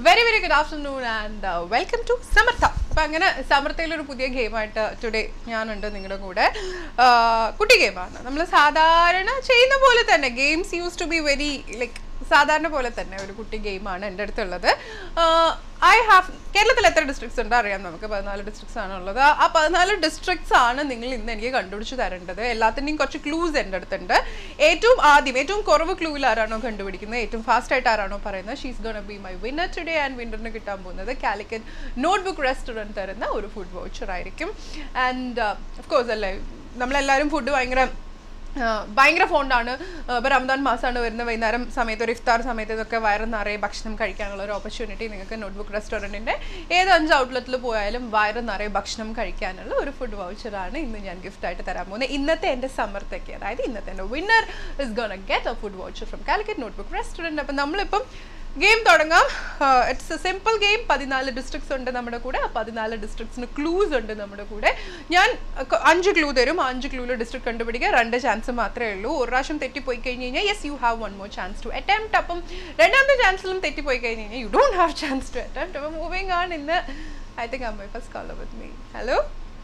Very very good afternoon and welcome to Samartha അപ്പൊ അങ്ങനെ സമർത്ഥയിൽ ഒരു പുതിയ ഗെയിമായിട്ട് ടുഡേ ഞാനുണ്ട് നിങ്ങളുടെ കൂടെ ആ, കുട്ടി ഗെയിമാണ് നമ്മൾ സാധാരണ ചെയ്യുന്ന പോലെ തന്നെ games use to be very like സാധാരണ പോലെ തന്നെ ഒരു കുട്ടി ഗെയിമാണ് എൻ്റെ അടുത്തുള്ളത് ഐ ഹാവ് കേരളത്തിൽ എത്ര ഡിസ്ട്രിക്ട്സ് ഉണ്ട് അറിയാം നമുക്ക് പതിനാല് ഡിസ്ട്രിക്ട്സ് ആണ് ഉള്ളത് ആ- ആ പതിനാല് ഡിസ്ട്രിക്ട്സ് ആണ് നിങ്ങൾ ഇന്ന് എനിക്ക് കണ്ടുപിടിച്ച് തരേണ്ടത് എല്ലാത്തിൻ്റെയും കുറച്ച് ക്ലൂസ് എൻ്റെ അടുത്തുണ്ട് ഏറ്റവും ആദ്യം ഏറ്റവും കുറവ് ക്ലൂവിൽ ആരാണോ കണ്ടുപിടിക്കുന്നത് ഏറ്റവും ഫാസ്റ്റ് ആയിട്ട് ആരാണോ പറയുന്നത് she's gonna be my winner today and വിന്നറിന് കിട്ടാൻ പോകുന്നത് കാലിക്കറ്റ് നോട്ട്ബുക്ക് റെസ്റ്റോറൻറ്റ് തരുന്ന ഒരു ഫുഡ് വൗച്ചർ ആയിരിക്കും ആൻഡ് ഓഫ് കോഴ്സ് അല്ലേ നമ്മളെല്ലാവരും ഫുഡ് ഭയങ്കര ആ, ഭയങ്കര ഫോണ്ടാണ് ഇപ്പോൾ റംദാൻ മാസമാണ് വരുന്ന വൈകുന്നേരം സമയത്ത് ഒരു ഇഫ്താർ സമയത്ത് ഇതൊക്കെ വയറ് നിറയെ ഭക്ഷണം കഴിക്കാനുള്ള ഒരു ഓപ്പർച്യൂണിറ്റി നിങ്ങൾക്ക് നോട്ട്ബുക്ക് റെസ്റ്റോറൻറ്റിൻ്റെ ഏത് അഞ്ച് ഔട്ട്ലെറ്റിൽ പോയാലും വയറ് നിറയെ ഭക്ഷണം കഴിക്കാനുള്ള ഒരു ഫുഡ് വൗച്ചറാണ് ഇന്ന് ഞാൻ ഗിഫ്റ്റ് ആയിട്ട് തരാൻ പോകുന്നത് ഇന്നത്തെ എൻ്റെ സമ്മർത്തേക്ക് അതായത് ഇന്നത്തെ എൻ്റെ winner is gonna get a food voucher from Calicut notebook restaurant അപ്പം നമ്മളിപ്പം ഗെയിം തുടങ്ങാം ഇറ്റ്സ് എ സിമ്പിൾ ഗെയിം പതിനാല് ഡിസ്ട്രിക്ട്സ് ഉണ്ട് നമ്മുടെ കൂടെ ആ പതിനാല് ഡിസ്ട്രിക്ട്സിന് ക്ലൂസ് ഉണ്ട് നമ്മുടെ കൂടെ ഞാൻ അഹ് ക- അഞ്ച് ക്ലൂ തരും ആ അഞ്ച് ക്ലൂവിൽ ഡിസ്ട്രിക്ട് കണ്ടുപിടിക്കുക രണ്ട് ചാൻസ് മാത്രമേ ഉള്ളൂ ഒരു പ്രാവശ്യം തെറ്റിപ്പോയി കഴിഞ്ഞ് കഴിഞ്ഞാൽ yes you have one more chance to attempt അപ്പം രണ്ടാമത്തെ ചാൻസിലും തെറ്റിപ്പോയി കഴിഞ്ഞ് കഴിഞ്ഞാൽ you don't have chance to attempt അപ്പം മൂവിങ് ആണ് ഇന്ന് ഐ തിങ്ക് അമ്മ first call with me hello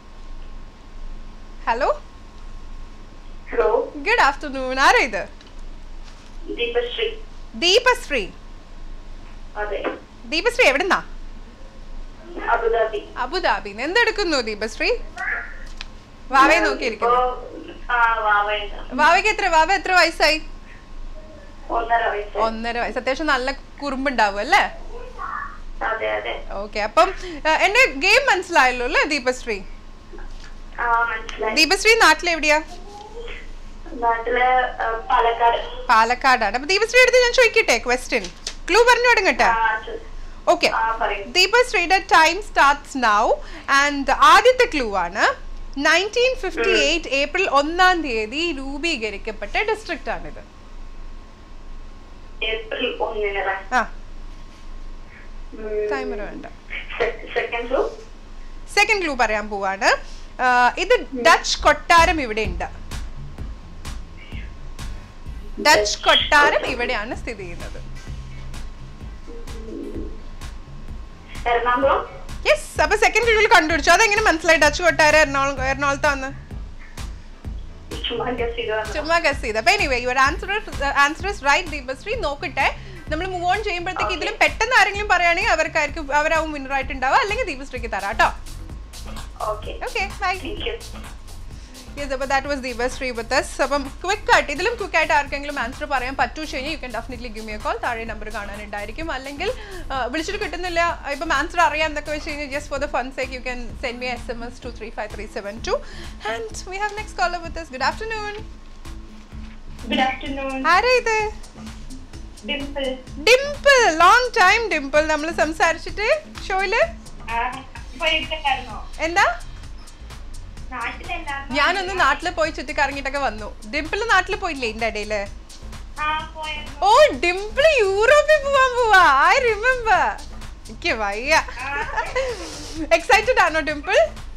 hello hello good afternoon ആരാ ഇത് ദീപശ്രീ ദീപശ്രീ അതെ ദീപശ്രീ എവിടുന്നാ അബുദാബി അബുദാബിന്ന് എന്തെടുക്കുന്നു ദീപശ്രീ വാവയെ ഇപ്പോ നോക്കിയിരിക്കുന്നു ആ വാവയുണ്ട് വാവയ്ക്ക് എത്ര വാവ എത്ര വയസ്സായി ഒന്നര വയസ്സ് ഒന്നര വയസ്സ് അത്യാവശ്യം നല്ല കുറുമ്പുണ്ടാവും അല്ലേ അതെ അതെ ഓക്കെ അപ്പം ആ, എന്റെ ഗെയിം മനസ്സിലായല്ലോ അല്ലേ ദീപശ്രീ ആ മനസ്സിലായി ദീപശ്രീ നാട്ടിലെവിടെയാ നാട്ടില് ആ, പാലക്കാട് പാലക്കാടാണ് അപ്പൊ ദീപശ്രീ അടുത്ത് ഞാൻ ചോദിക്കട്ടെ ക്വസ്റ്റ്യൻ ക്ലൂ പറഞ്ഞു തുടങ്ങട്ടെ ആ ചു- ഓക്കെ ആ പറയൂ ദീപശ്രീയുടെ ടൈം സ്റ്റാർട്ട്സ് നൗ ആൻഡ് ആദ്യത്തെ ക്ലൂ ആണ് നയൻറ്റീൻ ഫിഫ്റ്റി എയ്റ്റ് ഏപ്രിൽ ഒന്നാം തീയതി രൂപീകരിക്കപ്പെട്ട ഡിസ്ട്രിക്റ്റ് ആണിത് ഏപ്രിൽ ഒന്നിന് ആ ടൈമർ വേണ്ട സെക്കൻഡ് ഫ്ലോ സെക്കൻഡ് ക്ലൂ പറയാൻ പോവാണ് ആ, ഇത് ഡച്ച് കൊട്ടാരം ഇവിടെ ഉണ്ട് ഡച്ച് കൊട്ടാരം ഇവിടെയാണ് സ്ഥിതി ചെയ്യുന്നത് എറണാകുളം യെസ് അപ്പൊ സെക്കൻഡ് ക്ലൂവിൽ കണ്ടുപിടിച്ചു അതെങ്ങനെ മനസ്സിലായി ഡച്ച് കൊട്ടാരം എറണാകുളം എറണാകുളത്താന്ന് ചുമ്മാ ഗസ് ചെയ്ത് വന്നു. ചുമ്മാ ഗസ് ചെയ്ത് അപ്പൊ anyway your answer answer is right Deepasree നോക്കട്ടെ നമ്മൾ മൂവ് ഓൺ ചെയ്യുമ്പോഴത്തേക്ക് ഇതിലും പെട്ടെന്ന് ആരെങ്കിലും പറയുകയാണെങ്കിൽ അവർക്കായിരിക്കും അവരാവും വിന്നർ ആയിട്ടുണ്ടാവുക അല്ലെങ്കിൽ ദീപശ്രീക്ക് തരാം കേട്ടോ okay okay bye thank you yes അപ്പോൾ that was Deepasree with us അപ്പം ക്വിക്ക് ആയിട്ട് ഇതിലും ക്വിക്ക് ആയിട്ട് ആർക്കെങ്കിലും ആൻസർ പറയാൻ പറ്റൂ കഴിഞ്ഞാൽ you can definitely give me a call താഴെ നമ്പർ കാണാനുണ്ടായിരിക്കും അല്ലെങ്കിൽ ആ, വിളിച്ചിട്ട് കിട്ടുന്നില്ല ഇപ്പം ആൻസർ അറിയാം എന്നൊക്കെ വെച്ച് കഴിഞ്ഞാൽ just for the fun sake you can send me S M S two three five three seven two and we have next caller with us good afternoon good afternoon ആരാ ഇത് ഡിംപിൾ ഡിംപിൾ ലോങ് ടൈം ഡിംപിൾ നമ്മൾ സംസാരിച്ചിട്ട് ഷോയില് പോയിട്ടുണ്ടായിരുന്നോ എന്താ നാട്ടിലെല്ലാരും ഞാനൊന്ന് നാട്ടിൽ പോയി ചുറ്റി കറങ്ങിയിട്ടൊക്കെ വന്നു ഡിംപിൾ നാട്ടിൽ പോയില്ലേ ഇതിന്റെ ഇടയില് ആ പോയിരുന്നു ഓ ഡിംപിൾ യൂറോപ്പിൽ പോവാൻ പോവാ ഐ റിമെമ്പർ എനിക്ക് വയ്യ എക്സൈറ്റഡ് ആണോ ഡിംപിൾ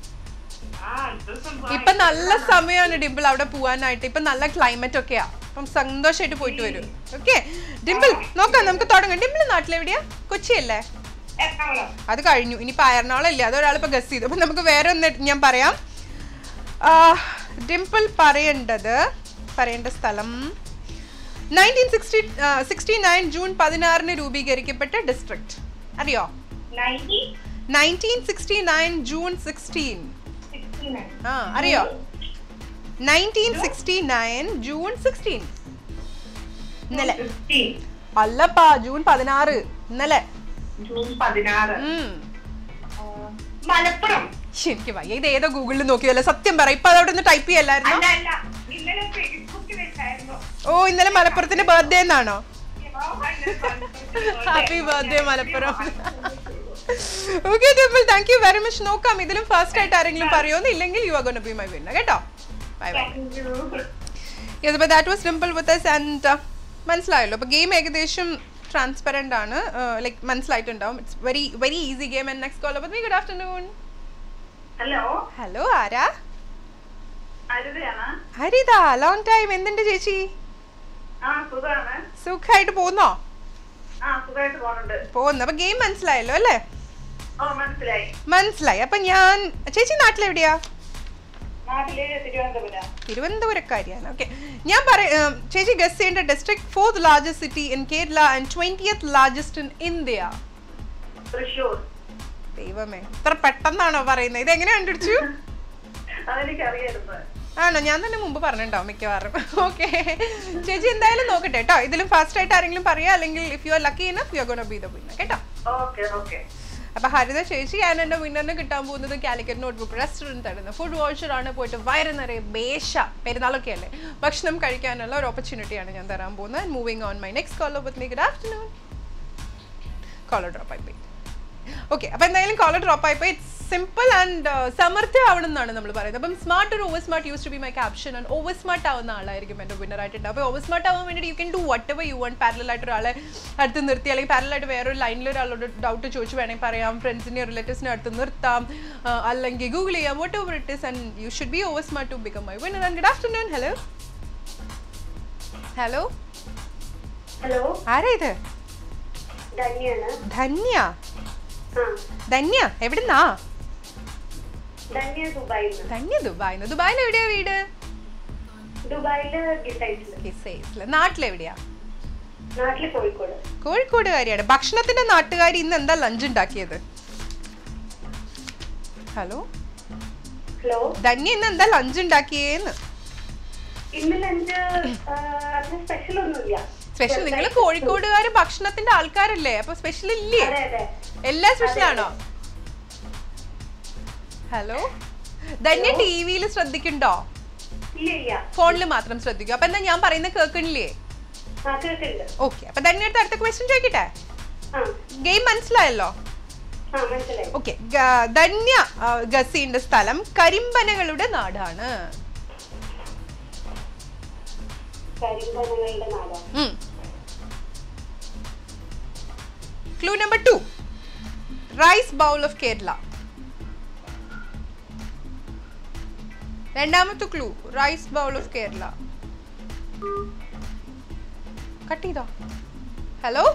ആ ദിവസം ഇപ്പൊ നല്ല സമയമാണ് ഡിംപിൾ അവിടെ പോവാനായിട്ട് ഇപ്പൊ നല്ല ക്ലൈമറ്റ് ഒക്കെയാ അപ്പം സന്തോഷമായിട്ട് പോയിട്ട് വരും ഓക്കെ ഡിംപിൾ നോക്കാം നമുക്ക് തുടങ്ങാം ഡിംപിൾ നാട്ടിലെവിടെയാ കൊച്ചിയല്ലേ എറണാകുളം അത് കഴിഞ്ഞു ഇനിയിപ്പോൾ എറണാകുളം ഇല്ല അത് ഒരാളിപ്പോൾ ഗസ് ചെയ്തു അപ്പം നമുക്ക് വേറെ ഒന്ന് ഞാൻ പറയാം ആ, ഡിംപിൾ പറയേണ്ടത് പറയേണ്ട സ്ഥലം nineteen sixty sixty nine June പതിനാറിന് രൂപീകരിക്കപ്പെട്ട ഡിസ്ട്രിക്ട് അറിയോ ninety nineteen sixty nine June sixteen sixty nine ആ അറിയോ nineteen sixty nine June sixteen ഇന്നലെ ഫിഫ്റ്റീൻ അല്ലപ്പാ ജൂൺ പതിനാറ് ഇന്നലെ ജൂൺ പതിനാറ് ഉം. ആ, മലപ്പുറം ശ്ശെ, എനിക്ക് വയ്യ ഇത് ഏതോ ഗൂഗിളിൽ നോക്കിയതല്ല സത്യം പറ ഇപ്പൊ അതവിടെ നിന്ന് ടൈപ്പ് ചെയ്യല്ലായിരുന്നോ അല്ല അല്ല ഇന്നലെ ഫേസ്ബുക്കിൽ വെച്ചായിരുന്നു ഓ ഇന്നലെ മലപ്പുറത്തിന്റെ ബർത്ത്ഡേ എന്നാണോ happy happy birthday Malappuram okay Dimple thank you very much നോക്കാം ഇതിലും ഫസ്റ്റ് ആയിട്ട് ആരെങ്കിലും പറയുമെന്ന് ഇല്ലെങ്കിൽ you are gonna be my winner കേട്ടോ ബൈ ബൈ യെസ് അപ്പോൾ that was Dimple with us and മനസ്സിലായല്ലോ അപ്പോൾ ഗെയിം ഏകദേശം ട്രാൻസ്പെറൻ്റ് ആണ് ലൈക്ക് മനസ്സിലായിട്ടുണ്ടാവും it's very very easy game and next call അപ്പോൾ me good afternoon hello hello ആരാ അരുതയാണ് ഹരിത ലോങ് ടൈം എന്തുണ്ട് ചേച്ചി ആ സുഖാണ് സുഖമായിട്ട് പോകുന്നോ ആ സുഖമായിട്ട് പോണുണ്ട് പോകുന്നു അപ്പൊ ഗെയിം മനസ്സിലായല്ലോ അല്ലേ ഓ മനസ്സിലായി മനസ്സിലായി അപ്പൊ ഞാൻ ചേച്ചി നാട്ടിലെവിടെയാ നാട്ടില് തിരുവനന്തപുരം തിരുവനന്തപുരക്കാരിയാണ് ഓക്കെ ഞാൻ പറയാം ചേച്ചി ഗസ് ചെയ്യേണ്ട district fourth largest city in Kerala and twentieth largest in India Thrissur ദൈവമേ ഇത്ര പെട്ടെന്നാണോ പറയുന്നത് ഇത് എങ്ങനെ കണ്ടുപിടിച്ചു അതെനിക്കറിയായിരുന്നു ആണോ ഞാൻ തന്നെ മുമ്പ് പറഞ്ഞിട്ടുണ്ടാവും മിക്കവാറും ഓക്കെ ചേച്ചി എന്തായാലും നോക്കട്ടെ കേട്ടോ ഇതിലും ഫാസ്റ്റ് ആയിട്ട് ആരെങ്കിലും പറയാ അല്ലെങ്കിൽ if you are lucky enough you are gonna be the winner കേട്ടോ ഓക്കെ ഓക്കെ അപ്പൊ ഹരിത ചേച്ചി ഞാൻ എന്റെ വിന്നറിന് കിട്ടാൻ പോകുന്നത് കാലിക്കറ്റ് നോട്ട്ബുക്ക് റെസ്റ്റോറൻറ്റ് തരുന്ന ഫുഡ് വോച്ചറാണ് പോയിട്ട് വയറ് നിറയെ ബേഷ പെരുന്നാളൊക്കെ അല്ലേ ഭക്ഷണം കഴിക്കാനുള്ള ഒരു ഓപ്പർച്യൂണിറ്റിയാണ് ഞാൻ തരാൻ പോകുന്നത് moving on my next caller with me good afternoon caller drop ആയി പോയി ഓക്കെ അപ്പൊ എന്തായാലും കോളർ ഡ്രോപ്പ് ആയി പോയി സിമ്പിൾ ആൻഡ് സമർത്ഥ ആവണം എന്നാണ് നമ്മൾ പറയുന്നത് അപ്പം സ്മാർട്ട് ഒരു over smart use to be my caption and over smart ആവുന്ന ആളായിരിക്കും എൻ്റെ വിന്നർ ആയിട്ടുണ്ട് അപ്പോൾ ഓവർ സ്മാർട്ട് ആവാൻ വേണ്ടി you can do whatever you one parallel ആയിട്ട് ഒരാളെ അടുത്ത് നിർത്തി അല്ലെങ്കിൽ പാരലൽ ആയിട്ട് വേറൊരു ലൈനിൽ ഒരാളോട് ഡൗട്ട് ചോദിച്ചു വേണമെങ്കിൽ പറയാം ഫ്രണ്ട്സിനെ റിലേറ്റീവ്സിനെ അടുത്ത് നിർത്താം ആ, അല്ലെങ്കിൽ ഗൂഗിൾ ചെയ്യാം whatever it is and you should be over smart to become my winner and good afternoon hello hello hello ആരാ ഇത് ധന്യാണ് ധന്യ ആ ധന്യ എവിടുന്നാ ധന്യ ദുബായിൽ ധന്യ ദുബായിന്ന് ദുബായിൽ എവിടെയാ വീട് ദുബായില് ഗിസൈറ്റില് കിസൈസില് നാട്ടിലെവിടെയാ നാട്ടില് കോഴിക്കോട് കോഴിക്കോടുകാരിയാണ് ഭക്ഷണത്തിന്റെ നാട്ടുകാരി ഇന്ന് എന്താ ലഞ്ച് ഉണ്ടാക്കിയത് ഹലോ ഹലോ ധന്യ ഇന്ന് എന്താ ലഞ്ച് ഉണ്ടാക്കിയേന്ന് ഇന്ന് ലഞ്ച് അതിന് സ്പെഷ്യൽ ഒന്നുമില്ല സ്പെഷ്യൽ നിങ്ങൾ കോഴിക്കോടുകാര് ഭക്ഷണത്തിന്റെ ആൾക്കാരല്ലേ അപ്പൊ സ്പെഷ്യൽ ഇല്ലേ അതെ അതെ എല്ലാ സ്പെഷ്യൽ ആണോ ഹലോ ധന്യ ടി വിയിൽ ശ്രദ്ധിക്കണ്ടോ ഇല്ല ഇല്ല ഫോണിൽ മാത്രം ശ്രദ്ധിക്കും അപ്പൊ എന്താ ഞാൻ പറയുന്നത് കേൾക്കണില്ലേ ആ കേൾക്കുന്നുണ്ട് ഓക്കെ അപ്പൊ ധന്യ അടുത്ത അടുത്ത ക്വസ്റ്റ്യൻ ചോദിക്കട്ടെ ആ ഗെയിം മനസ്സിലായല്ലോ ആ മനസ്സിലായി ഓക്കെ ധന്യ ആ, ഗസീന്റെ സ്ഥലം കരിമ്പനകളുടെ നാടാണ് കരിമ്പനകളുടെ നാടാണ് clue number two rice bowl of Kerala രണ്ടാമത്തെ clue rice bowl of Kerala cut ചെയ്തോ ഹലോ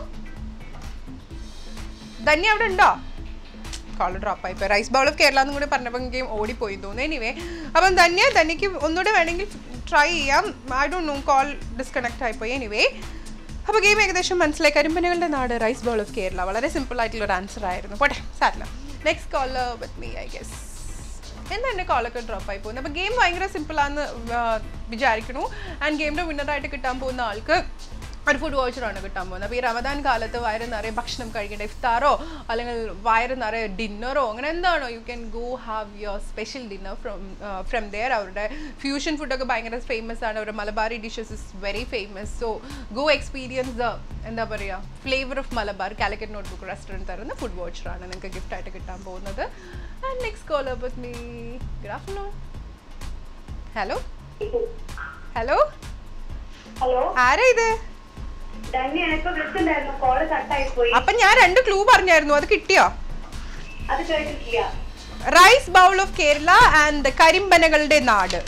ധന്യ അവിടെ ഉണ്ടോ കോൾ ഡ്രോപ്പ് ആയി പോയി റൈസ് ബൗൾ ഓഫ് കേരള എന്നും കൂടി പറഞ്ഞപ്പോൾ ഗെയിം ഓടിപ്പോയി തോന്നുന്നു എനിവേ അപ്പം ധന്യ ധന്യക്ക് ഒന്നുകൂടെ വേണമെങ്കിൽ ട്രൈ ചെയ്യാം I don't know call disconnect ആയിപ്പോയി എനിവേ അപ്പോൾ ഗെയിം ഏകദേശം മനസ്സിലായി കരിമ്പനകളുടെ നാട് റൈസ് ബൗൾ ഓഫ് കേരള വളരെ സിമ്പിൾ ആയിട്ടുള്ള ഒരു ആൻസർ ആയിരുന്നു പോട്ടെ സാരില്ല next call with me I guess എന്താ എൻ്റെ കോളൊക്കെ ഡ്രോപ്പ് ആയി പോകുന്നത് അപ്പോൾ ഗെയിം ഭയങ്കര സിമ്പിളാന്ന് വിചാരിക്കണു ആൻഡ് ഗെയിമിൻ്റെ വിന്നറായിട്ട് കിട്ടാൻ പോകുന്ന ആൾക്ക് ഒരു ഫുഡ് വോച്ചറാണ് കിട്ടാൻ പോകുന്നത് അപ്പോൾ ഈ റമദാൻ കാലത്ത് വയറ് നിറയെ ഭക്ഷണം കഴിക്കേണ്ട ഇഫ്താറോ അല്ലെങ്കിൽ വയറ് നിറയെ ഡിന്നറോ അങ്ങനെ എന്താണോ you can go have your special dinner from from there അവരുടെ ഫ്യൂഷൻ ഫുഡൊക്കെ ഭയങ്കര ഫേമസ് ആണ് അവരുടെ Malabari dishes is very famous so go experience the എന്താ പറയുക flavour of Malabar Calicut notebook restaurant തരുന്ന ഫുഡ് വോച്ചറാണ് നിങ്ങൾക്ക് ഗിഫ്റ്റ് ആയിട്ട് കിട്ടാൻ പോകുന്നത് and next call with me good afternoon hello hello hello ആരാ ഇത് ധന്യ എനിക്ക് വിളിച്ചിട്ടുണ്ടായിരുന്നു കോള് കട്ടായി പോയി അപ്പൊ ഞാൻ രണ്ട് ക്ലൂ പറഞ്ഞായിരുന്നു അത് കിട്ടിയോ അത് കേട്ടിട്ടില്ല rice bowl of Kerala and കരിമ്പനകളുടെ നാട്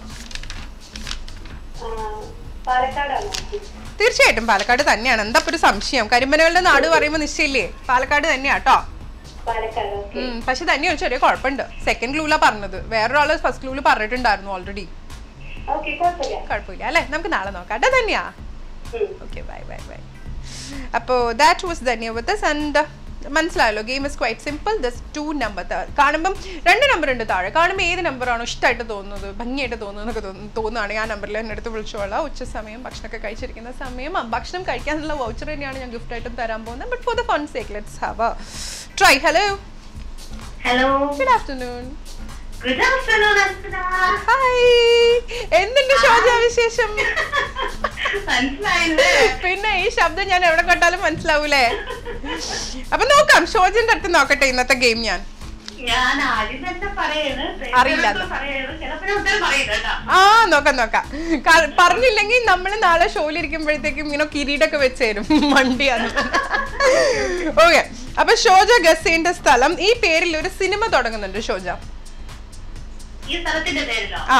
ആ, പാലക്കാടാണോ തീർച്ചയായിട്ടും പാലക്കാട് തന്നെയാണ് എന്താ ഇപ്പൊ ഒരു സംശയം കരിമ്പനകളുടെ നാട് പറയുമ്പോൾ നിശ്ചയില്ലേ പാലക്കാട് തന്നെയാ കേട്ടോ പാലക്കാട് ഓക്കെ ഉം, പക്ഷെ തന്നെ ഒരു ചെറിയ കുഴപ്പമുണ്ട് സെക്കൻഡ് ക്ലൂലാ പറഞ്ഞത് വേറൊരാള് ഫസ്റ്റ് ക്ലൂല് പറഞ്ഞിട്ടുണ്ടായിരുന്നു ഓൾറെഡി ഓക്കെ കുഴപ്പമില്ല കുഴപ്പമില്ല അല്ലേ നമുക്ക് നാളെ നോക്കാം കേട്ടോ തന്നെയാ ഉം. ഓക്കെ ബൈ ബൈ ബൈ അപ്പോൾ that was Dhanya with and മനസ്സിലായല്ലോ game is quite simple thus two number കാണുമ്പം രണ്ട് നമ്പർ ഉണ്ട് താഴെ കാണുമ്പോൾ ഏത് നമ്പറാണോ ഇഷ്ടമായിട്ട് തോന്നുന്നത് ഭംഗിയായിട്ട് തോന്നുന്നത് എന്നൊക്കെ തോന്നുന്നു തോന്നുകയാണെങ്കിൽ ആ നമ്പറിൽ എന്നെ അടുത്ത് വിളിച്ചോളാം ഉച്ച സമയം ഭക്ഷണമൊക്കെ കഴിച്ചിരിക്കുന്ന സമയം ആ ഭക്ഷണം കഴിക്കാനുള്ള വൗച്ചർ തന്നെയാണ് ഞാൻ ഗിഫ്റ്റായിട്ടും തരാൻ പോകുന്നത് but for the fun sake let's have try hello hello good afternoon good afternoon Archana hi എന്തുണ്ട് ശോജ വിശേഷം മനസ്സിലായില്ലേ പിന്നെ ഈ ശബ്ദം ഞാൻ എവിടെ കേട്ടാലും മനസ്സിലാവൂലേ അപ്പൊ നോക്കാം ഷോജിന്റെ അടുത്ത് നോക്കട്ടെ ഇന്നത്തെ ഗെയിം ഞാൻ ഞാൻ ആദ്യം തന്നെ പറയാണ് അറിയില്ല. പറയാണ് ചിലപ്പോ ഞാൻ ഉത്തരം പറയില്ല കേട്ടോ ആ നോക്കാം നോക്കാം കാ- പറഞ്ഞില്ലെങ്കിൽ നമ്മൾ നാളെ ഷോയിൽ ഇരിക്കുമ്പോഴത്തേക്കും ഇങ്ങനെ കിരീടൊക്കെ വെച്ച് തരും മണ്ടിയാണ് ഓക്കെ അപ്പൊ ഷോജ ഗസേന്റെ സ്ഥലം ഈ പേരിൽ ഒരു സിനിമ തുടങ്ങുന്നുണ്ട് ഷോജ ഈ സ്ഥലത്തിന്റെ പേരിലോ ആ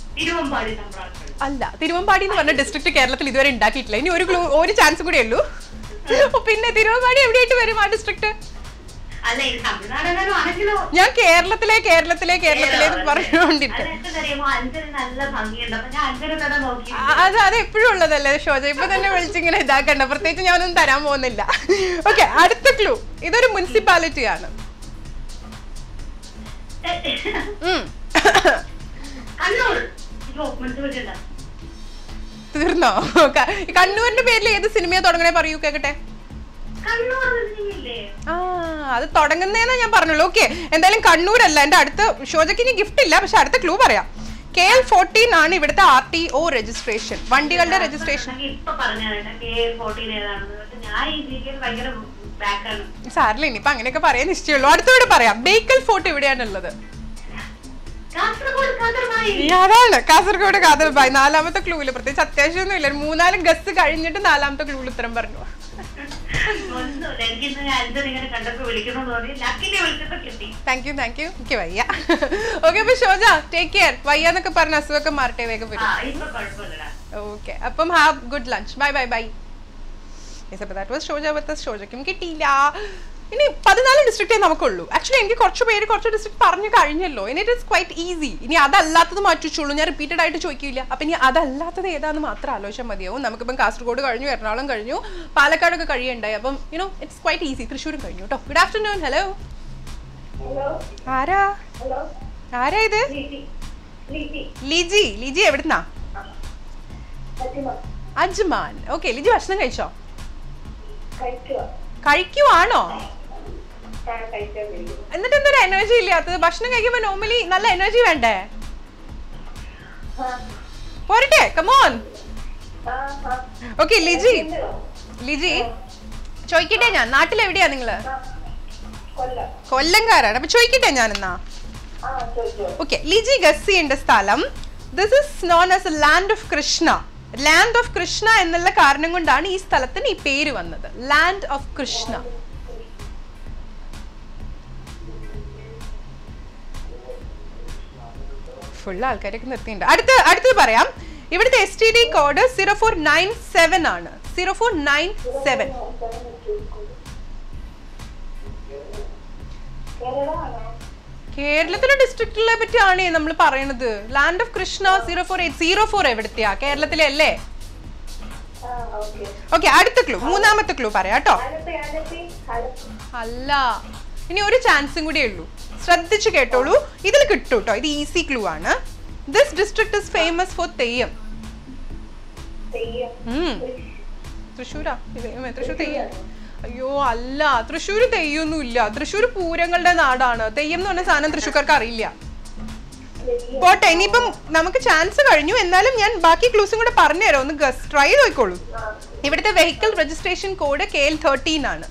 തിരുവമ്പാടി സമ്പ്രാക്കൾ അല്ല തിരുവമ്പാടി എന്ന് പറഞ്ഞ ഡിസ്ട്രിക്ട് കേരളത്തിൽ ഇതുവരെ ഉണ്ടാക്കിയിട്ടില്ല ഇനി ഒരു ക്ലൂ ഒരു ചാൻസ് കൂടെ ഉള്ളൂ ഓ, പിന്നെ തിരുവമ്പാടി എവിടെയായിട്ട് വരും ആ ഡിസ്ട്രിക്ട് അല്ല ഇത് തമിഴ്നാടെങ്ങാനും ആണെങ്കിലോ ഞാൻ കേരളത്തിലെ കേരളത്തിലെ കേരളത്തിലെ എന്ന് പറഞ്ഞുകൊണ്ടിരിക്കും അതെന്താ അറിയുമോ അഞ്ചന് നല്ല ഭംഗിയുണ്ട് അപ്പൊ ഞാൻ അഞ്ചന് തന്നെ നോക്കി അത് അത് എപ്പോഴും ഉള്ളതല്ലേ ഷോജ ഇപ്പൊ തന്നെ വിളിച്ചിങ്ങനെ ഇതാക്കണ്ട പ്രത്യേകിച്ച് ഞാനൊന്നും തരാൻ പോകുന്നില്ല ഓക്കെ അടുത്ത ക്ലൂ ഇതൊരു മുനിസിപ്പാലിറ്റി ആണ് ഉം. കണ്ണൂർ അയ്യോ മനസ്സിലായിട്ടുണ്ട് തീർന്നോ ക- ഈ കണ്ണൂരിന്റെ പേരിൽ ഏത് സിനിമയാ തുടങ്ങണേ പറയൂ കേക്കട്ടെ കണ്ണൂർ സിനിമയില്ലേ ആ അത് തുടങ്ങുന്നേന്നാ ഞാൻ പറഞ്ഞുള്ളൂ ഓക്കെ എന്തായാലും കണ്ണൂരല്ല എന്റെ അടുത്ത ഷോജയ്ക്ക് ഇനി ഗിഫ്റ്റ് ഇല്ല പക്ഷെ അടുത്ത ക്ലൂ പറയാം കെ എൽ ഫോർട്ടീൻ ആണ് ഇവിടുത്തെ ആർ ടി ഒ രജിസ്ട്രേഷൻ വണ്ടികളുടെ രജിസ്ട്രേഷൻ ഞാൻ ഇപ്പൊ പറഞ്ഞാണ് കെ ഫോർട്ടീൻ ഏതാണെന്ന് പക്ഷെ ഞാൻ ഈ ജികെ ഭയങ്കര ബാക്കാണ് സാറില്ല ഇനിയിപ്പൊ അങ്ങനെയൊക്കെ പറയാൻ നിശ്ചയമുള്ളൂ അടുത്തവിടെ പറയാം ബേക്കൽ ഫോർട്ട് ഇവിടെയാണുള്ളത് കാസർഗോഡ് കാതർമായി ഈ അതാണ് കാസർഗോഡ് കാതൽബായ് നാലാമത്തെ ക്ലൂവില് പ്രത്യേകിച്ച് അത്യാവശ്യമൊന്നും ഇല്ല ഒരു മൂന്നാല് ഗസ് കഴിഞ്ഞിട്ട് നാലാമത്തെ ക്ലൂവിൽ ഉത്തരം പറഞ്ഞു ഒന്നുമില്ല എനിക്കിന്ന് അഞ്ചൻ ഇങ്ങനെ കണ്ടപ്പോ വിളിക്കണം തോന്നി ലക്കിനെ വിളിച്ചപ്പോ കിട്ടി താങ്ക് യു താങ്ക് യു എനിക്ക് വയ്യ ഓക്കെ അപ്പൊ ഷോജ ടേക്ക് കെയർ വയ്യ എന്നൊക്കെ പറഞ്ഞ അസുഖമൊക്കെ മാറട്ടെ വേഗം ആ വരും ഇപ്പൊ കുഴപ്പമില്ലടാ ഓക്കെ അപ്പം have good lunch bye bye bye yes അപ്പോൾ ദാറ്റ് വാസ് ഷോജ വിത്ത് ഷോജയ്ക്കും കിട്ടിയില്ല ഇനി പതിനാല് ഡിസ്ട്രിക്റ്റേ നമുക്കുള്ളൂ ആക്ച്വലി എനിക്ക് കുറച്ച് പേര് കുറച്ച് ഡിസ്ട്രിക്ട് പറഞ്ഞു കഴിഞ്ഞല്ലോ ഇനി ഇറ്റ് ഇസ് ക്വൈറ്റ് ഈസി ഇനി അതല്ലാത്തത് മാറ്റിച്ചുള്ളൂ ഞാൻ റിപ്പീറ്റഡ് ആയിട്ട് ചോദിക്കില്ല അപ്പം ഇനി അതല്ലാത്തത് ഏതാണെന്ന് മാത്രം ആലോചിച്ചാൽ മതിയാവും നമുക്കിപ്പം കാസർഗോഡ് കഴിഞ്ഞു എറണാകുളം കഴിഞ്ഞു പാലക്കാടൊക്കെ കഴിയുണ്ടായി അപ്പം യുനോ ഇറ്റ്സ് ക്വൈറ്റ് ഈസി തൃശ്ശൂരും കഴിഞ്ഞു കേട്ടോ ഗുഡ് ആഫ്റ്റർനൂൺ ഹലോ ഹലോ ആരാ ഹലോ ആരാ ഇത് ലിജി ലിജി ലിജി ലിജി എവിടുന്നാ ഫാത്തിമ അജ്മാൻ ഓക്കെ ലിജി ഭക്ഷണം കഴിച്ചോ കഴിക്കുക കഴിക്കുവാണോ ആ കഴിക്കാൻ വേണ്ടി എന്നിട്ട് എന്തൊരു എനർജി ഇല്ലാത്തത് ഭക്ഷണം കഴിക്കുമ്പോ നോർമലി നല്ല എനർജി വേണ്ടേ ആ പോരട്ടെ കമോൺ ആ ആ ഓക്കെ ലിജി ലിജി ചോദിക്കട്ടെ ഞാൻ നാട്ടിൽ എവിടെയാ നിങ്ങള് ആ കൊല്ലം കൊല്ലംകാരാണ് അപ്പൊ ചോദിക്കട്ടെ ഞാൻ എന്നാ ആ ചോദിച്ചോ ഓക്കെ ലിജി ഗസ് ചെയ്യേണ്ട സ്ഥലം this is known as a land of Krishna land of Krishna എന്നുള്ള കാരണം കൊണ്ടാണ് ഈ സ്ഥലത്തിന് ഈ പേര് വന്നത് ലാൻഡ് ഓഫ് കൃഷ്ണ ഫുൾ ആൾക്കാരൊക്കെ നിർത്തിയിട്ടുണ്ട് അടുത്ത അടുത്തത് പറയാം ഇവിടുത്തെ S T D code zero four nine seven ആണ് zero four nine seven Kerala ആണോ കേരളത്തിലെ ഡിസ്ട്രിക്റ്റിനെ പറ്റിയാണ് നമ്മൾ പറയണത് land of Krishna zero four eight zero four എവിടത്തെയാ കേരളത്തിലെ അല്ലേ ആ ഓക്കെ ഓക്കെ അടുത്ത ക്ലൂ മൂന്നാമത്തെ ക്ലൂ പറയാം കേട്ടോ ആലപ്പി ആലപ്പി ആലപ്പി അല്ല ഇനി ഒരു ചാൻസും കൂടിയേ ഉള്ളൂ ശ്രദ്ധിച്ചു കേട്ടോളൂ ഇതിൽ കിട്ടും കേട്ടോ ഇത് ഈസി ക്ലൂ ആണ് this district is famous for theyyam theyyam ഉം. തൃശ്ശൂരാ ഇത് ഏ, തൃശ്ശൂർ തെയ്യം അയ്യോ അല്ല തൃശ്ശൂർ തെയ്യൊന്നും ഇല്ല തൃശ്ശൂർ പൂരങ്ങളുടെ നാടാണ് തെയ്യം എന്ന് പറഞ്ഞ സാധനം തൃശ്ശൂർക്കാർക്ക് അറിയില്ല തെയ്യം പോട്ടെ ഇനിയിപ്പം നമുക്ക് ചാൻസ് കഴിഞ്ഞു എന്നാലും ഞാൻ ബാക്കി ക്ലൂസും കൂടെ പറഞ്ഞുതരാം ഒന്ന് ഗസ് ട്രൈ നോക്കോളൂ ആ ഇവിടുത്തെ vehicle registration code K L thirteen ആണ്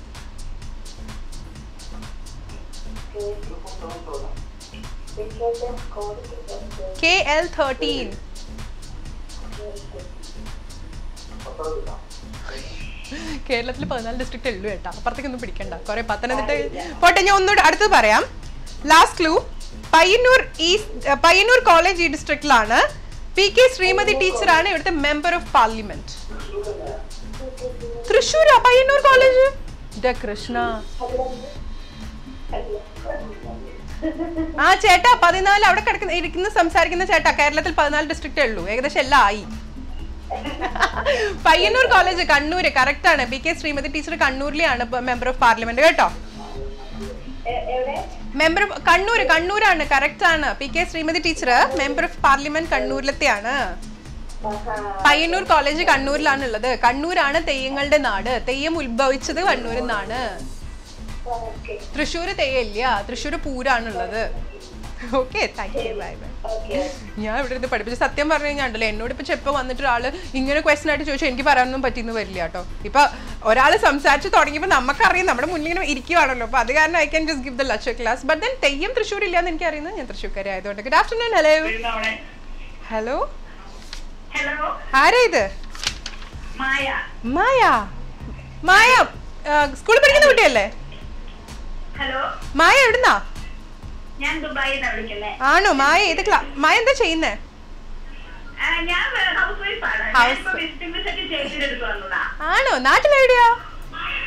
വിശേഷം കോടി കെ എൽ തേർട്ടീൻ കേരളത്തിൽ പതിനാല് ഡിസ്ട്രിക്റ്റ് ഉള്ളൂ കേട്ടോ അപ്പുറത്തേക്കൊന്നും പിടിക്കണ്ട കുറെ പത്തനംതിട്ട പോട്ടെ ഞാൻ ഒന്നുകൂടെ അടുത്തത് പറയാം last clue Payyannur east Payyannur college ഈ ഡിസ്ട്രിക്റ്റിലാണ് പി കെ ശ്രീമതി ടീച്ചറാണ് ഇവിടുത്തെ മെമ്പർ ഓഫ് പാർലമെന്റ് തൃശ്ശൂരാ പയ്യന്നൂർ കോളേജ് ദ കൃഷ്ണ ആ ചേട്ടാ പതിനാല് അവിടെ കിടക്കുന്ന ഇരിക്കുന്ന സംസാരിക്കുന്ന ചേട്ടാ കേരളത്തിൽ പതിനാല് ഡിസ്ട്രിക്റ്റേ ഉള്ളൂ ഏകദേശം എല്ലാം ആയി പയ്യന്നൂർ കോളേജ് കണ്ണൂര് കറക്റ്റ് ആണ് പി കെ ശ്രീമതി ടീച്ചർ കണ്ണൂരിലെയാണ് മെമ്പർ ഓഫ് പാർലമെന്റ് കേട്ടോ എവിടെ മെമ്പർ ഓഫ് കണ്ണൂര് കണ്ണൂരാണ് കറക്റ്റ് ആണ് P K Sreemathi teacher member of parliament കണ്ണൂരിലത്തെയാണ് ആഹാ പയ്യന്നൂർ കോളേജ് കണ്ണൂരിലാണ് ഉള്ളത് കണ്ണൂരാണ് തെയ്യങ്ങളുടെ നാട് തെയ്യം ഉത്ഭവിച്ചത് കണ്ണൂരിൽ നിന്നാണ് ഓക്കെ തൃശ്ശൂർ തെയ്യല്ല തൃശ്ശൂർ പൂരാണുള്ളത് okay thank you bye bye okay ഞാൻ ഇവിടെ ഇരുന്ന് പഠിപ്പിച്ച് സത്യം പറഞ്ഞു കഴിഞ്ഞാൽ ഉണ്ടല്ലോ എന്നോട് ഇപ്പൊ ചെപ്പം വന്നിട്ട് ഒരാള് ഇങ്ങനെ ക്വസ്റ്റൻ ആയിട്ട് ചോദിച്ചാൽ എനിക്ക് പറയാനൊന്നും പറ്റിയെന്ന് വരില്ല കേട്ടോ ഇപ്പൊ ഒരാൾ സംസാരിച്ച് തുടങ്ങിയപ്പോൾ നമുക്കറിയാം നമ്മുടെ മുന്നിൽ ഇങ്ങനെ ഇരിക്കുവാണല്ലോ അപ്പൊ അത് കാരണം I can just give the lecture class but then theyyam Thrissur ഇല്ലാന്ന് എനിക്ക് അറിയുന്നത് ഞാൻ തൃശ്ശൂർക്കാരി ആയതുകൊണ്ട് good afternoon hello hello hello ആരാ ഇത് മായ മായ മായ സ്കൂളിൽ പഠിക്കുന്ന കുട്ടിയല്ലേ ഹലോ മായ എവിടുന്നാ ഞാൻ ദുബായിൽ നിന്നാണ് വിളിക്കുന്നത് ആണോ മായ ഏത് ക്ലാ മായ എന്താ ചെയ്യുന്നേ ഞാൻ ഹൗസ് വൈഫ് ആണ് House ഞാനിപ്പോ വിസിറ്റിംഗ് വിസ ഒക്കെ ചെയ്തിട്ട് വന്നതാ ആണോ നാട്ടിലെവിടെയാ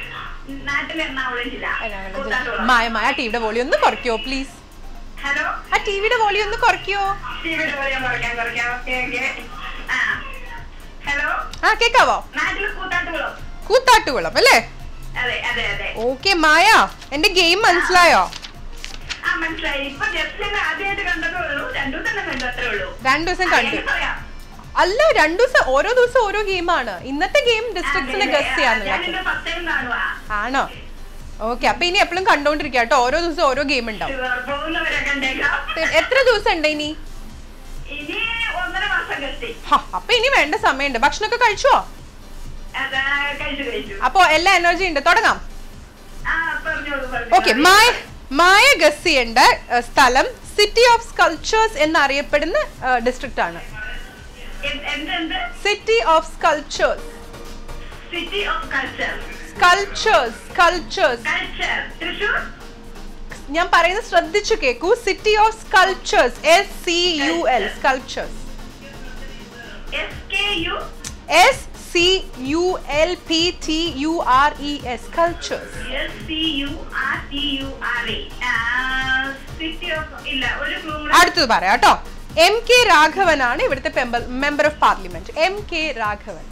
നാട്ടിൽ എറണാകുളം ജില്ല കൂത്താട്ടുകുളം. മായ മായ ടിവിയുടെ വോളി ഒന്ന് കുറയ്ക്കോ പ്ലീസ് ഹലോ ആ ടിവിയുടെ വോളി ഒന്ന് കുറയ്ക്കോ ടിവിയുടെ പറയാൻ കുറയ്ക്കാം കുറയ്ക്കാം ഓക്കെ ഓക്കെ ആ ഹലോ ആ കേക്കാവോ നാട്ടിൽ കൂത്താട്ടുകുളം കൂത്താട്ടുകുളം അല്ലേ അതെ അതെ അതെ ഓക്കെ മായ എന്റെ ഗെയിം മനസ്സിലായോ ആ മനസ്സിലായി ഇപ്പൊ ജസ്റ്റ് ആദ്യമായിട്ട് കണ്ടതേ ഉള്ളൂ രണ്ടു തന്നെ കണ്ടു അത്രേ ഉള്ളൂ രണ്ടു ദിവസം കണ്ടു അറിയാമെങ്കിൽ പറയാം. അല്ല രണ്ടു ദിവസം ഓരോ ദിവസം ഓരോ ഗെയിമാണ് ഇന്നത്തെ ഗെയിം ഡിസ്ട്രിക്ട്സിനെ അതെ, ഗസ് അതെ. ചെയ്യാന്നുള്ള ഞാനിത് first time കാണുവാ. ആണോ ഓക്കെ അപ്പൊ ഇനി എപ്പോഴും കണ്ടോണ്ടിരിക്കുക കേട്ടോ ഓരോ ദിവസം ഓരോ ഗെയിം ഉണ്ടാവും ഷുഗർ പോകുന്നവരെ കണ്ടേക്കാം തെ- എത്ര ദിവസം ഉണ്ട് ഇനി ഇനി ഒന്നര മാസം കത്തി ഹ, അപ്പൊ ഇനി വേണ്ട സമയമുണ്ട് ഭക്ഷണമൊക്കെ കഴിച്ചോ അത് കഴിച്ചു കഴിച്ചു അപ്പൊ എല്ലാ എനർജി ഉണ്ട് തുടങ്ങാം ആ പറഞ്ഞോളൂ പറഞ്ഞോളൂ. ഓക്കെ മായ മായ ഗസ് ചെയ്യേണ്ട ഏഹ്, സ്ഥലം സിറ്റി ഓഫ് സ്കൾച്ചേഴ്സ് എന്നറിയപ്പെടുന്ന ഡിസ്ട്രിക്റ്റ് ആണ് എന്ത് എന്ത് എന്ത് city of sculptures city of culture sculptures sculptures culture Thrissur ഞാൻ പറയുന്നത് ശ്രദ്ധിച്ചു കേക്കൂ city of sculptures S C U L sculptures S K U S C U L P T U R E S sculptures S C U R T U R A city of ഇല്ല ഒരു clue അടുത്തത് പറയാം കേട്ടോ M K രാഘവനാണ് ഇവിടുത്തെ member of parliament M K Raghavan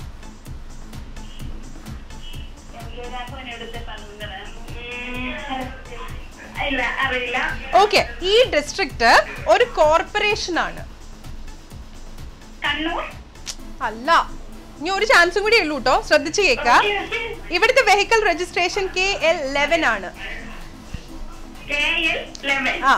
ഇല്ല അറിയില്ല okay ഈ ഡിസ്ട്രിക്റ്റ് ഒരു കോർപ്പറേഷൻ ആണ് കണ്ണൂർ അല്ല ഇനി ഒരു ചാൻസും കൂടി ഉള്ളൂ കേട്ടോ ശ്രദ്ധിച്ച് കേൾക്ക ഇവിടുത്തെ vehicle registration K L eleven ആണ് കെ എൽ ലെവൻ ആ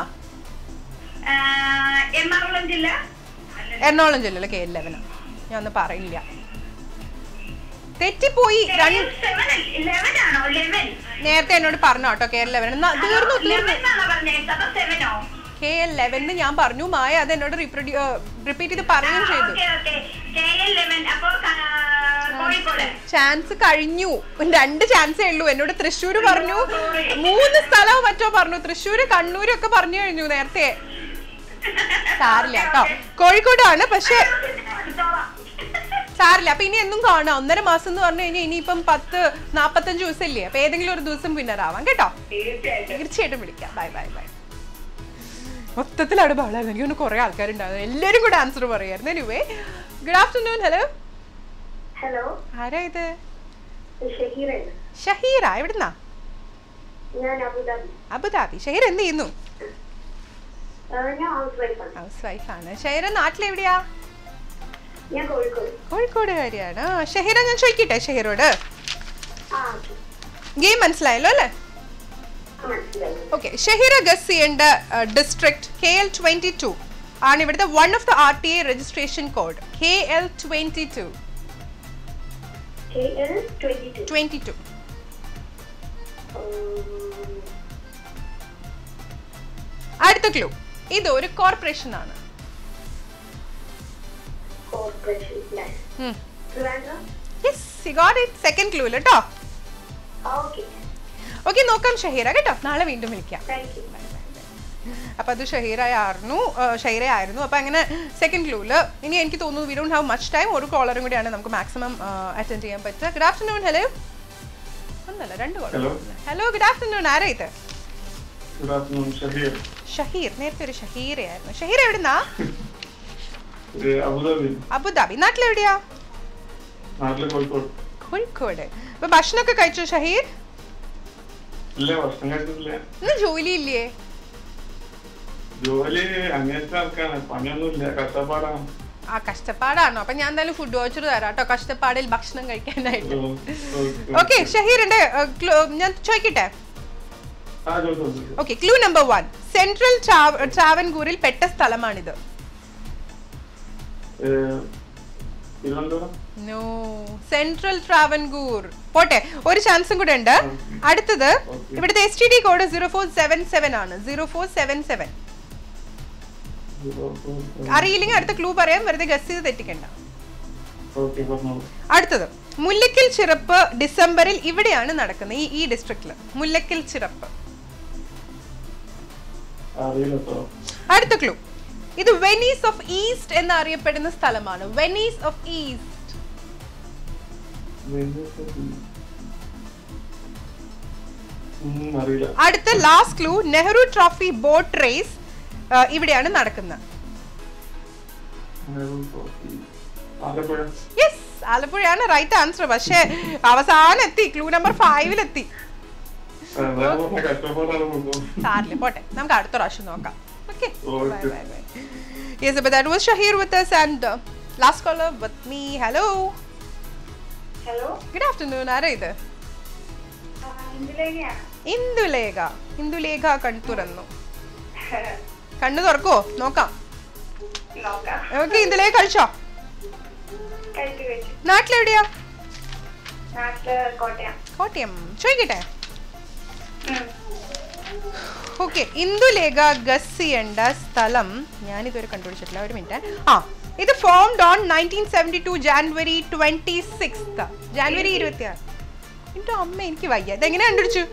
എറണാകുളം ജില്ല എറണാകുളം ജില്ലയിലെ കെ എൽ ലെവൻ ഞാൻ ഒന്ന് പറയില്ല തെറ്റിപ്പോയി രണ്ട് ലെവൻ ആണോ ലെവൻ നേരത്തെ എന്നോട് പറഞ്ഞു കേട്ടോ കെ എൽ ലെവൻ തീർന്നു തീർന്നു ലെവൻ എന്നാണോ പറഞ്ഞത് അതോ സെവനോ കെ എൽ ലെവൻ ഞാൻ പറഞ്ഞു മായ അത് എന്നോട് റിപ്പീറ്റ് ചെയ്ത് പറയുകയും ചെയ്തു okay okay K L eleven അപ്പോ ആ, കോഴിക്കോട് ചാൻസ് കഴിഞ്ഞു രണ്ട് ചാൻസേ ഉള്ളൂ എന്നോട് തൃശ്ശൂര് പറഞ്ഞു മൂന്ന് സ്ഥലവും മറ്റോ പറഞ്ഞു തൃശ്ശൂര് കണ്ണൂരും ഒക്കെ പറഞ്ഞു കഴിഞ്ഞു നേരത്തെ സാരില്ല കേട്ടോ കോഴിക്കോടാണ് പക്ഷെ സാരില്ല അപ്പൊ ഇനി എന്നും കാണാം ഒന്നര മാസം എന്ന് പറഞ്ഞു കഴിഞ്ഞാൽ ഇനിയിപ്പം പത്ത് നാപ്പത്തഞ്ച് ദിവസം ഇല്ലേ അപ്പൊ ഏതെങ്കിലും ഒരു ദിവസം വിന്നറാവാം കേട്ടോ തീർച്ചയായിട്ടും തീർച്ചയായിട്ടും വിളിക്കാം ബൈ ബൈ ബൈ മൊത്തത്തിൽ അവിടെ ബഹളായിരുന്നു എനിക്ക് തോന്നുന്നു കുറെ ആൾക്കാരുണ്ടായിരുന്നു എല്ലാവരും കൂടെ ആൻസർ പറയായിരുന്നു anyway good afternoon hello hello ആരാ ഇത് ഷഹീറൻ ഷഹീറ എവിടുന്നാ ഞാൻ അബുദാബി അബുദാബി ഷഹീർ എന്ത് ചെയ്യുന്നു ആ, ഞാൻ ഹൗസ് വൈഫാണ് ഹൗസ് വൈഫാണ് ഷഹീറ നാട്ടിലെവിടെയാ ഞാൻ കോഴിക്കോട് കോഴിക്കോടുകാരിയാണ് ആ, ഷഹീറ ഞാൻ ചോദിക്കട്ടെ ഷഹീറോട് ആ ഗെയിം മനസ്സിലായല്ലോ അല്ലേ ആ, മനസ്സിലായി ഓക്കെ ഷഹീറ ഗസ് ചെയ്യേണ്ട district K L twenty two ആണ് ഇവിടുത്തെ one of the R T A registration code K L twenty two K L twenty two twenty two അടുത്ത ക്ലൂ ഇത് ഒരു കോർപ്പറേഷൻ ആണ് corporation Trivandrum yes you got it second clue കേട്ടോ okay okay നോക്കാം ഷഹീറ കേട്ടോ നാളെ വീണ്ടും വിളിക്കാം താങ്ക് യു അപ്പൊ അത് ഷഹീറയായിരുന്നു ഷഹീറയായിരുന്നു അപ്പൊ അങ്ങനെ സെക്കൻഡ് ക്ലൂല് ഇനി എനിക്ക് തോന്നുന്നു we don't have much time ഒരു കോളറും കൂടിയാണ് നമുക്ക് മാക്സിമം അറ്റൻഡ് ചെയ്യാൻ പറ്റുക ഗുഡ് ആഫ്റ്റർനൂൺ ഹലോ ഒന്നല്ല രണ്ട് caller Hello. Hello good afternoon ആരാ ഇത് ഗുഡ് ആഫ്റ്റർനൂൺ ഷഹീർ ഷഹീർ നേരത്തെ ഒരു ഷഹീറയായിരുന്നു ഷഹീർ എവിടുന്നാ ഇത് അബുദാബി അബുദാബി നാട്ടിലെവിടെയാ നാട്ടിലെ കോഴിക്കോട് കോഴിക്കോട് അപ്പൊ ഭക്ഷണമൊക്കെ കഴിച്ചോ ഷഹീർ ഇല്ല ഭക്ഷണം കഴിച്ചിട്ടില്ല ഇന്ന് ജോലി ഇല്ലേ ജോലി അങ്ങനത്തെ ആൾക്കാണ് പണിയൊന്നുമില്ല കഷ്ടപ്പാടാണ് ആ കഷ്ടപ്പാടാണോ അപ്പൊ ഞാൻ എന്തായാലും ഫുഡ് വാച്ചർ തരാം കേട്ടോ കഷ്ടപ്പാടിൽ ഭക്ഷണം കഴിക്കാനായിട്ട് ഓ, ഓക്കെ. ഓക്കെ ഷഹീറിന്റെ uh, clue- ഞാൻ ചോദിക്കട്ടെ ആ ചോദിച്ചോ, ചോദിച്ചോ. Okay clue number one central ട്രാവൻകൂറിൽ പെട്ട സ്ഥലമാണിത് ഏ, തിരുവനന്തപുരം നോ സെൻട്രൽ ട്രാവൻകൂർ പോട്ടെ ഒരു ചാൻസും കൂടെ ഉണ്ട് അടുത്തത് Okay. ഇവിടുത്തെ S T D code zero four seven seven ആണ് സീറോ ഫോർ സെവൻ സെവൻ അറിയില്ലെങ്കിൽ അടുത്ത ക്ലൂ പറയാം വെറുതെ ഗസ് ചെയ്ത് തെറ്റിക്കണ്ട ഓക്കെ പറഞ്ഞോളൂ അടുത്തത് മുല്ലക്കൽ ചിറപ്പ് ഡിസംബറിൽ ഇവിടെയാണ് നടക്കുന്നത് ഈ ഈ ഡിസ്ട്രിക്റ്റിൽ മുല്ലക്കൽ ചിറപ്പ് അറിയില്ല കേട്ടോ അടുത്ത ക്ലൂ ഇത് വെനീസ് ഓഫ് ഈസ്റ്റ് എന്നറിയപ്പെടുന്ന സ്ഥലമാണ് വെനീസ് ഓഫ് ഈസ്റ്റ് ഉം, അറിയില്ല അടുത്ത last clue Nehru trophy boat race ഇവിടെയാണ് നടക്കുന്നത് നെഹ്റു ട്രോഫി. ആലപ്പുഴ യെസ് ആലപ്പുഴയാണ് റൈറ്റ് ആൻസർ പക്ഷേ അവസാനം എത്തി ക്ലൂ നമ്പർ ഫൈവിലെത്തി ആ, ഞാൻ പറഞ്ഞ കഷ്ടപ്പാടാണ് മുഴുവൻ. സാറില്ല പോട്ടെ നമുക്ക് അടുത്ത പ്രാവശ്യം നോക്കാം ഓക്കെ Okay. യെസ് അപ്പോൾ that was Shaheer with us and last caller with me hello hello good afternoon ആരാ ഇത് ഇന്ദുലേഖയാണ് ഇന്ദുലേഖ ഇന്ദുലേഖ കണ്ണു തുറന്നു കണ്ണു തുറക്കോ നോക്കാം നോക്കാം ഓക്കെ ഇന്ദുലേഖ കഴിച്ചോ കഴിച്ചു കഴിച്ചു നാട്ടിലെവിടെയാ നാട്ടില് കോട്ടയം കോട്ടയം ചോദിക്കട്ടെ ഉം. ഓക്കെ ഇന്ദുലേഖ ഗസ് ചെയ്യേണ്ട സ്ഥലം ഞാനിതുവരെ കണ്ടുപിടിച്ചിട്ടില്ല ഒരു മിനിറ്റ് ആ ഇത് formed on nineteen seventy two January twenty six January ഇരുപത്തി ആറ് എൻ്റെ അമ്മ എനിക്ക് വയ്യ ഇതെങ്ങനെ കണ്ടുപിടിച്ചു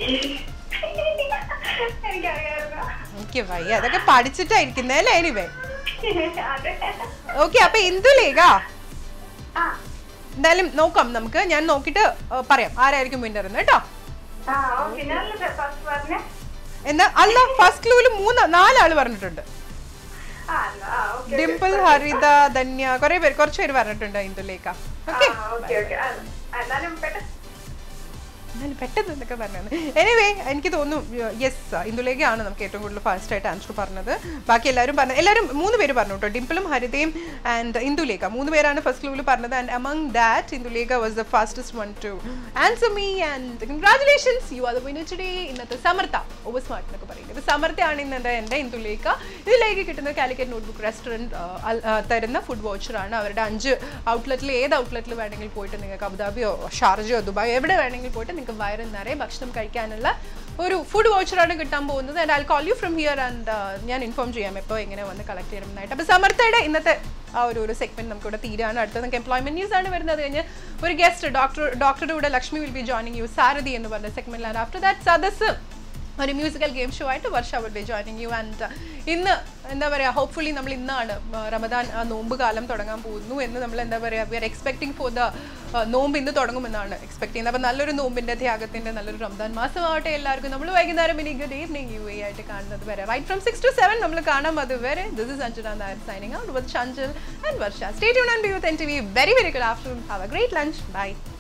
എനിക്കറിയാമായിരുന്നു എനിക്ക് വയ്യ അതൊക്കെ പഠിച്ചിട്ടായിരിക്കുന്നേ അല്ലേ എനിവേ അതെ ഓക്കെ അപ്പൊ ഇന്ദുലേഖ ആ എന്തായാലും നോക്കാം നമുക്ക് ഞാൻ നോക്കിയിട്ട് ആ, പറയാം ആരായിരിക്കും വിന്നർ എന്ന് കേട്ടോ ആ ഓക്കെ ഞാനല്ലേ ഫസ്റ്റ് പറഞ്ഞേ എന്നാ അല്ല ഫസ്റ്റ് ക്ലൂവിൽ മൂന്ന് നാലാള് പറഞ്ഞിട്ടുണ്ട് ആ അല്ല ആ ഓക്കെ ഡിംപിൾ ഹരിത ധന്യ കുറെ പേര് കുറച്ച് പേര് പറഞ്ഞിട്ടുണ്ട് ഇന്ദുലേഖ ഓക്കെ ഓക്കെ ഓക്കെ എന്നാലും പെട്ടെന്ന് എന്നാലും പെട്ടെന്ന് എന്നൊക്കെ പറഞ്ഞത് എനിവേ എനിക്ക് തോന്നുന്നു യെസ് ഇന്ദുലേഖയാണ് നമുക്ക് ഏറ്റവും കൂടുതൽ ഫാസ്റ്റ് ആയിട്ട് ആൻസർ പറഞ്ഞത് ബാക്കി എല്ലാവരും പറഞ്ഞ എല്ലാവരും മൂന്ന് പേര് പറഞ്ഞു കേട്ടോ ഡിംപിളും ഹരിതയും ആൻഡ് ഇന്ദുലേഖ മൂന്ന് പേരാണ് ഫസ്റ്റ് ക്ലൂവിൽ പറഞ്ഞത് and among that Indulekha was the fastest one to answer me and congratulations you are the winner today ഇന്നത്തെ സമർത്ഥ ഓവർ സ്മാർട്ട് എന്നൊക്കെ പറയുന്നത് സമർത്ഥയാണ് ഇന്നത്തെ എൻ്റെ ഇന്ദുലേഖ ഇതിലേക്ക് കിട്ടുന്ന കാലിക്കറ്റ് നോട്ട്ബുക്ക് റെസ്റ്റോറൻറ്റ് തരുന്ന ഫുഡ് വോച്ചറാണ് അവരുടെ അഞ്ച് ഔട്ട്ലെറ്റിൽ ഏത് ഔട്ട്ലെറ്റിൽ വേണമെങ്കിൽ പോയിട്ട് നിങ്ങൾക്ക് അബുദാബിയോ ഷാർജയോ ദുബായോ എവിടെ വേണമെങ്കിൽ പോയിട്ട് നിങ്ങൾക്ക് വയറ് നിറയെ ഭക്ഷണം കഴിക്കാനുള്ള ഒരു ഫുഡ് വോച്ചറാണ് കിട്ടാൻ പോകുന്നത് and I call you from here and ഞാൻ ഇൻഫോം ചെയ്യാം എപ്പോൾ എങ്ങനെ വന്ന് കളക്ട് ചെയ്യണമെന്നായിട്ട് അപ്പോൾ സമർത്ഥയുടെ ഇന്നത്തെ ആ ഒരു ഒരു സെഗ്മെന്റ് നമുക്ക് ഇവിടെ തീരാണ് അടുത്ത നമുക്ക് എംപ്ലോയ്മെന്റ് ന്യൂസ് ആണ് വരുന്നത് അത് കഴിഞ്ഞ് ഒരു ഗസ്റ്റ് ഡോക്ടർ ഡോക്ടറുടെ കൂടെ Lakshmi will be joining you Sarathi എന്ന് പറഞ്ഞ സെഗ്മെന്റിലാണ് ആഫ്റ്റർ ദാറ്റ് സദസ് ഒരു മ്യൂസിക്കൽ ഗെയിം ഷോ ആയിട്ട് Varsha will be joining you and ഇന്ന് എന്താ പറയുക ഹോപ്പ്ഫുള്ളി നമ്മൾ ഇന്നാണ് ആ, റമദാൻ ആ നോമ്പ് കാലം തുടങ്ങാൻ പോകുന്നു എന്ന് നമ്മൾ എന്താ പറയുക we are expecting for the nombu ഇന്ന് തുടങ്ങുമെന്നാണ് എക്സ്പെക്ട് ചെയ്യുന്നത് അപ്പോൾ നല്ലൊരു നോമ്പിൻ്റെ ത്യാഗത്തിൻ്റെ നല്ലൊരു റമദാൻ മാസമാവട്ടെ എല്ലാവർക്കും നമ്മൾ വൈകുന്നേരം ഇനി ഗുഡ് ഈവനിങ് യു എ ആയിട്ട് കാണുന്നത് വരെ right from six to seven നമ്മൾ കാണാം അത് വരെ this is Anjana Nair signing out with Shanchal and Varsha stay tune and be with N T V very very good afternoon have a great lunch by